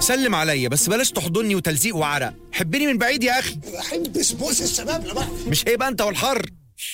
سلم عليا بس بلاش تحضني وتلزيق وعرق حبني من بعيد يا اخي احب بوس الشباب لبعض مش هيبقى انت والحر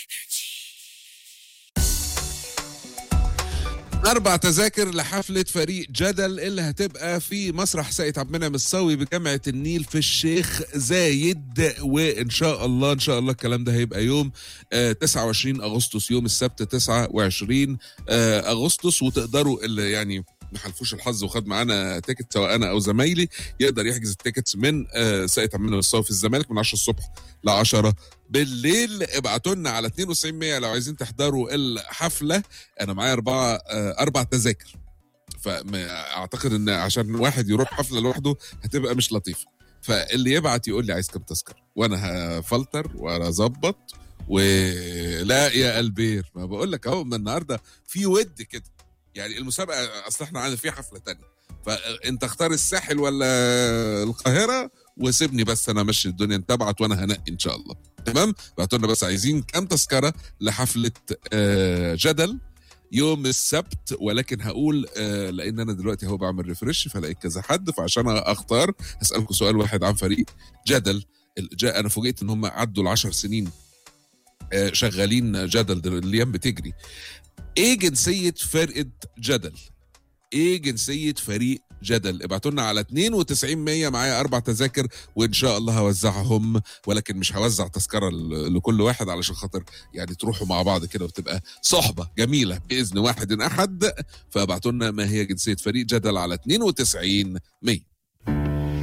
أربع تذاكر لحفلة فريق جدل اللي هتبقى في مسرح ساقية عبد المنعم الصاوي بجامعة النيل في الشيخ زايد وإن شاء الله إن شاء الله الكلام ده هيبقى يوم آه 29 أغسطس يوم السبت 29 آه أغسطس وتقدروا اللي يعني ما حلفوش الحظ وخد معانا تيكت سواء انا او زمايلي يقدر يحجز التيكتس من آه ساقية عبد المنعم الصاوي في الزمالك من 10 الصبح ل 10 بالليل ابعتوا لنا على 92 100 لو عايزين تحضروا الحفله انا معايا اربعه آه، اربع تذاكر فاعتقد ان عشان واحد يروح حفله لوحده هتبقى مش لطيفه فاللي يبعت يقول لي عايز كام تذكره وانا هفلتر واظبط ولا يا البير ما بقول لك اهو من النهارده في ود كده يعني المسابقه اصل احنا عندنا في حفله تانية فانت اختار الساحل ولا القاهره وسيبني بس انا امشي الدنيا انت ابعت وانا هنقي ان شاء الله تمام بعتوا لنا بس عايزين كام تذكره لحفله آه، جدل يوم السبت ولكن هقول آه لان انا دلوقتي هو بعمل ريفرش فلاقيت كذا حد فعشان اختار هسالكم سؤال واحد عن فريق جدل ال- جا انا فوجئت ان هم عدوا العشر سنين آه شغالين جدل دل- الايام بتجري ايه جنسيه فرقه جدل ايه جنسيه فريق جدل ابعتوا لنا على 92 100 معايا اربع تذاكر وان شاء الله هوزعهم ولكن مش هوزع تذكره ل- لكل واحد علشان خاطر يعني تروحوا مع بعض كده وتبقى صحبه جميله باذن واحد احد فابعتوا لنا ما هي جنسيه فريق جدل على 92 100